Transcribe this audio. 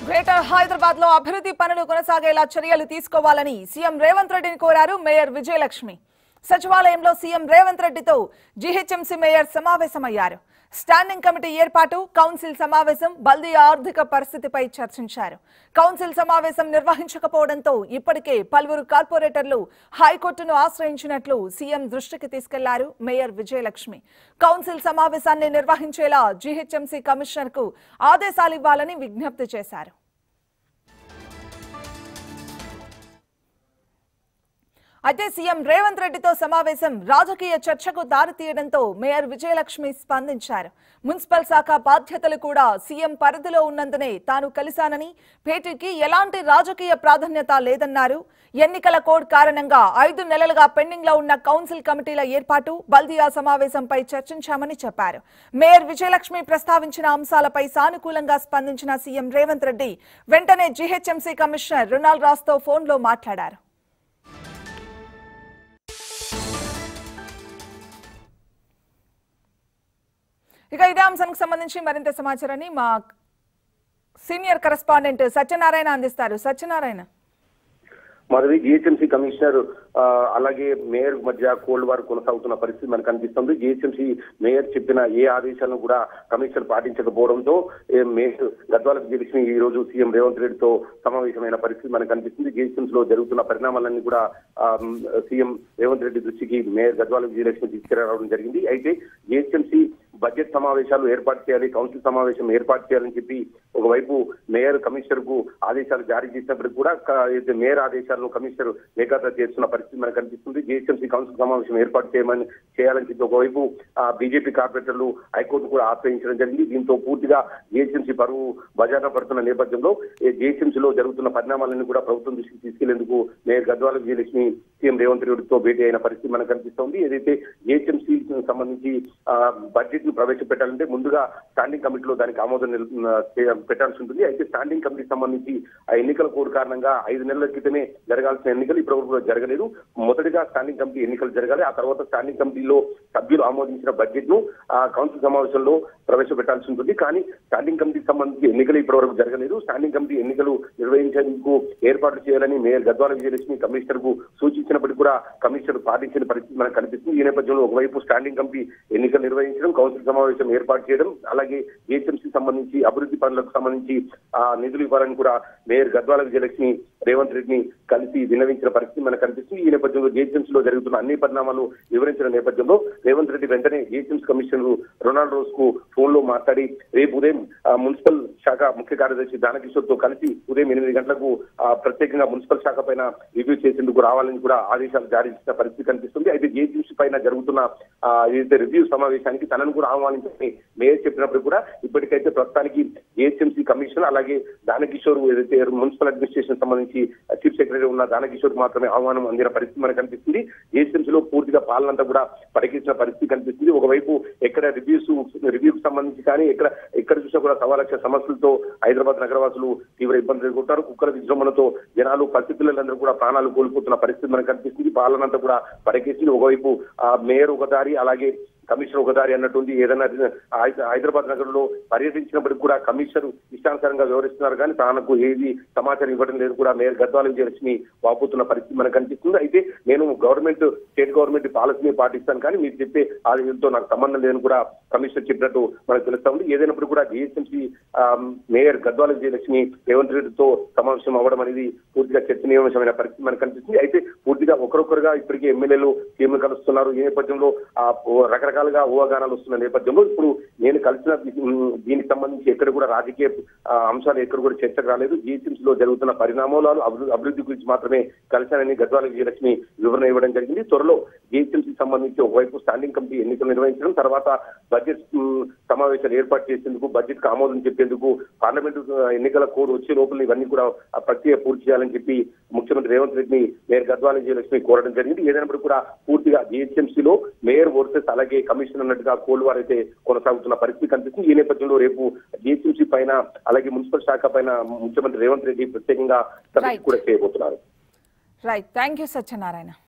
Greater Hyderabad లో అభివృద్ధి పనులు కొనసాగేలా చర్యలు తీసుకోవాలని సీఎం రేవంత్ రెడ్డిని కోరారు మేయర్ విజయలక్ష్మి సచివాలయంలో సీఎం రేవంత్ రెడ్డితో జీహెచ్ఎంసీ మేయర్ సమావేశమయ్యారు స్టాండింగ్ కమిటీ ఏర్పాటు కౌన్సిల్ సమావేశం బల్దీ ఆర్థిక పరిస్థితిపై చర్చించారు కౌన్సిల్ సమావేశం నిర్వహించకపోవడంతో ఇప్పటికే పలువురు కార్పొరేటర్లు హైకోర్టును ఆశ్రయించినట్లు సీఎం దృష్టికి తీసుకెళ్లారు మేయర్ విజయలక్ష్మి కౌన్సిల్ సమావేశాన్ని నిర్వహించేలా జీహెచ్ఎంసీ కమిషనర్ కు ఆదేశాలు ఇవ్వాలని విజ్ఞప్తి చేశారు అయితే సీఎం రేవంత్ రెడ్డితో సమావేశం రాజకీయ చర్చకు దారితీయడంతో మేయర్ విజయలక్ష్మి స్పందించారు మున్సిపల్ శాఖ బాధ్యతలు కూడా సీఎం పరిధిలో ఉన్నందునే తాను కలిశానని భేటీకి ఎలాంటి రాజకీయ ప్రాధాన్యత లేదన్నారు ఎన్నికల కోడ్ కారణంగా ఐదు నెలలుగా పెండింగ్ లో ఉన్న కౌన్సిల్ కమిటీల ఏర్పాటు బల్దియా సమావేశంపై చర్చించామని చెప్పారు మేయర్ విజయలక్ష్మి ప్రస్తావించిన అంశాలపై సానుకూలంగా స్పందించిన సీఎం రేవంత్ రెడ్డి వెంటనే జీహెచ్ఎంసీ కమిషనర్ రొనాల్డ్ రాస్తో ఫోన్లో మాట్లాడారు ఇక ఇదే అంశానికి సంబంధించి మరింత సమాచారాన్ని మా సీనియర్ కరెస్పాండెంట్ సత్యనారాయణ అందిస్తారు సత్యనారాయణ మాధవి జిహెచ్ఎంసీ కమిషనర్ ఆ, అలాగే మేయర్ మధ్య కోల్డ్ వార్ కొనసాగుతున్న పరిస్థితి మనకు కనిపిస్తుంది జిహెచ్ఎంసీ మేయర్ చెప్పిన ఏ ఆదేశాలను కూడా కమిషనర్ పాటించకపోవడంతో ఏ మేయర్ గద్వాల విజయలక్ష్మి ఈ రోజు సీఎం రేవంత్ రెడ్డితో సమావేశమైన పరిస్థితి మనకు కనిపిస్తుంది జిహెచ్ఎంసీ లో జరుగుతున్న పరిణామాలన్నీ కూడా ఆ, మ్, సీఎం రేవంత్ రెడ్డి దృష్టికి మేయర్ గద్వాల విజయలక్ష్మి తీసుకురావడం జరిగింది అయితే జిహెచ్ఎంసీ బడ్జెట్ సమావేశాలు ఏర్పాటు చేయాలి కౌన్సిల్ సమావేశం ఏర్పాటు చేయాలని చెప్పి ఒకవైపు మేయర్ కమిషనర్ కు ఆదేశాలు జారీ చేసినప్పటికీ కూడా క- అయితే మేయర్ ఆదేశాలను కమిషనర్ ఏకాగ్రత చేస్తున్న పరిస్థితి మనకు కనిపిస్తుంది జిహెచ్ఎంసీ కౌన్సిల్ సమావేశం ఏర్పాటు చేయమని చేయాలని చెప్పి ఒకవైపు బీజేపీ కార్పొరేటర్లు హైకోర్టు కూడా ఆశ్రయించడం జరిగింది దీంతో పూర్తిగా జిహెచ్ఎంసీ పరువు బజార్న పడుతున్న నేపథ్యంలో జిహెచ్ఎంసీలో జరుగుతున్న పరిణామాలన్నీ కూడా ప్రభుత్వం దృష్టికి తీసుకెళ్లేందుకు మేయర్ గద్వాల విజయలక్ష్మి సీఎం రేవంత్ రెడ్డితో భేటీ అయిన పరిస్థితి మనకు కనిపిస్తోంది ఏదైతే జిహెచ్ఎంసీ సంబంధించి ఆ, బడ్జెట్ ను ప్రవేశపెట్టాలంటే ముందుగా స్టాండింగ్ కమిటీలో దానికి ఆమోదం నిల్- ఆ, చే- పెట్టాల్సి ఉంటుంది అయితే స్టాండింగ్ కమిటీ సంబంధించి ఆ ఎన్నికల కోడ్ కారణంగా ఐదు నెలల క్రితమే జరగాల్సిన ఎన్నికలు ఇప్పటివరకు కూడా జరగలేదు మొదటిగా స్టాండింగ్ కమిటీ ఎన్నికలు జరగాలి ఆ తర్వాత స్టాండింగ్ కమిటీలో సభ్యులు ఆమోదించిన బడ్జెట్ ను ఆ కౌన్సిల్ సమావేశంలో ప్రవేశపెట్టాల్సి ఉంటుంది కానీ స్టాండింగ్ కమిటీకి సంబంధించి ఎన్నికలు ఇప్పటివరకు జరగలేదు స్టాండింగ్ కమిటీ ఎన్నికలు నిర్వహించేందుకు ఏర్పాట్లు చేయాలని మేయర్ గద్వాల విజయలక్ష్మి కమిషనర్ కు సూచించినప్పటికీ కూడా కమిషనర్ పాటించిన పరిస్థితి మనకు కనిపిస్తుంది ఈ నేపథ్యంలో ఒకవైపు స్టాండింగ్ కమిటీ ఎన్నికలు నిర్వహించడం కౌన్సిల్ సమావేశం ఏర్పాటు చేయడం అలాగే ఏహెచ్ఎంసీ సంబంధించి అభివృద్ధి పనులకు సంబంధించి ఆ నిధులు ఇవ్వాలని కూడా మేయర్ గద్వాల విజయలక్ష్మి రేవంత్ రెడ్డిని కలిసి విన్నవించిన పరిస్థితి మనకు కనిపిస్తుంది ఈ నేపథ్యంలో జిహెచ్ఎంసీ లో జరుగుతున్న అన్ని పరిణామాలు వివరించిన నేపథ్యంలో రేవంత్ రెడ్డి వెంటనే జిహెచ్ఎంసీ కమిషనర్ రొనాల్డ్ రోజ్ కు ఫోన్ లో మాట్లాడి రేపు ఉదయం ఆ, మున్సిపల్ శాఖ ముఖ్య కార్యదర్శి దానకిషోర్ తో కలిసి ఉదయం ఎనిమిది గంటలకు ఆ, ప్రత్యేకంగా మున్సిపల్ శాఖ పైన రివ్యూ చేసేందుకు రావాలని కూడా ఆదేశాలు జారీ చేసిన పరిస్థితి కనిపిస్తుంది అయితే జిహెచ్ఎంసీ పైన జరుగుతున్న ఆ, ఏదైతే రివ్యూ సమావేశానికి తనను కూడా ఆహ్వానించని మేయర్ చెప్పినప్పుడు కూడా ఇప్పటికైతే ప్రస్తుతానికి జిహెచ్ఎంసీ కమిషనర్ అలాగే దానకిషోర్ ఏదైతే మున్సిపల్ అడ్మినిస్ట్రేషన్ సంబంధించి చీఫ్ సెక్రటరీ ఉన్న దానకిషోర్ మాత్రమే ఆహ్వానం అందిన పరిస్థితి మనకు కనిపిస్తుంది జిహెచ్ఎంసీలో పూర్తిగా పాలనంతా కూడా పరిగెత్తిన పరిస్థితి కనిపిస్తుంది ఒకవైపు ఎక్కడ రివ్యూస్ రివ్యూకి సంబంధించి కానీ ఎక్కడ ఎక్కడ చూసినా కూడా సవా లక్ష సమస్యలతో హైదరాబాద్ నగరవాసులు తీవ్ర ఇబ్బందులు ఎదుర్కొంటారు కుక్కల విజృంభణతో జనాలు పసిపిల్లలందరూ కూడా ప్రాణాలు కోల్పోతున్న పరిస్థితి మనకు కనిపిస్తుంది పాలనంతా కూడా పరిగెత్తి ఒకవైపు ఆ మేయర్ ఒక దారి అలాగే కమిషనర్ ఒక దారి అన్నట్టుంది ఏదైనా హై- హైదరాబాద్ నగరంలో పర్యటించినప్పటికీ కూడా కమిషనర్ ఇష్టానుసారంగా వ్యవహరిస్తున్నారు కానీ తనకు ఏది సమాచారం ఇవ్వడం లేదు కూడా మేయర్ గద్వాల విజయలక్ష్మి వాపోతున్న పరిస్థితి మనకు కనిపిస్తుంది అయితే నేను గవర్నమెంట్ స్టేట్ గవర్నమెంట్ పాలసీని పాటిస్తాను కానీ మీరు చెప్పే ఆదేశంతో నాకు సంబంధం లేదని కూడా కమిషనర్ చెప్పినట్టు మనకు తెలుస్తా ఉంది ఏదైనప్పుడు కూడా జిహెచ్ఎంసీ మేయర్ గద్వాల విజయలక్ష్మి రేవంత్ రెడ్డితో సమావేశం అవ్వడం అనేది పూర్తిగా చర్చనీయాంశమైన పరిస్థితి మనకు కనిపిస్తుంది అయితే పూర్తిగా ఒకరొకరుగా ఇప్పటికే ఎమ్మెల్యేలు సీఎం కలుస్తున్నారు ఈ నేపథ్యంలో ఆ ఓ రకరకాలుగా ఊహాగానాలు వస్తున్న నేపథ్యంలో ఇప్పుడు నేను కలిసిన ఉమ్, దీనికి సంబంధించి ఎక్కడ కూడా రాజకీయ ఆ, అంశాలు ఎక్కడ కూడా చర్చకు రాలేదు జిహెచ్ఎంసీ లో జరుగుతున్న పరిణామాలు అభివృద్ధి అభివృద్ధి గురించి మాత్రమే కలిశానని గద్వాల విజయలక్ష్మి వివరణ ఇవ్వడం జరిగింది త్వరలో జిహెచ్ఎంసీ సంబంధించి ఒకవైపు స్టాండింగ్ కమిటీ ఎన్నికలు నిర్వహించడం తర్వాత బడ్జెట్ ఉమ్, సమావేశాలు ఏర్పాటు చేసేందుకు బడ్జెట్ కు ఆమోదం చెప్పేందుకు పార్లమెంటు ఆ, ఎన్నికల కోడ్ వచ్చే లోపల ఇవన్నీ కూడా ఆ ప్రక్రియ పూర్తి చేయాలని చెప్పి ముఖ్యమంత్రి రేవంత్ రెడ్డిని మేయర్ గద్వాల విజయలక్ష్మి కోరడం జరిగింది ఏదైనప్పుడు కూడా పూర్తిగా జిహెచ్ఎంసీలో మేయర్ వర్సెస్ అలాగే కమిషనర్ అన్నట్టుగా కోల్డ్ వార్ అయితే కొనసాగుతున్న పరిస్థితి కనిపిస్తుంది ఈ నేపథ్యంలో రేపు జిహెచ్ఎంసీ పైన అలాగే మున్సిపల్ శాఖ పైన ముఖ్యమంత్రి రేవంత్ రెడ్డి ప్రత్యేకంగా సమీక్ష Right. కూడా చేయబోతున్నారు రైట్ థ్యాంక్ యూ సత్యనారాయణ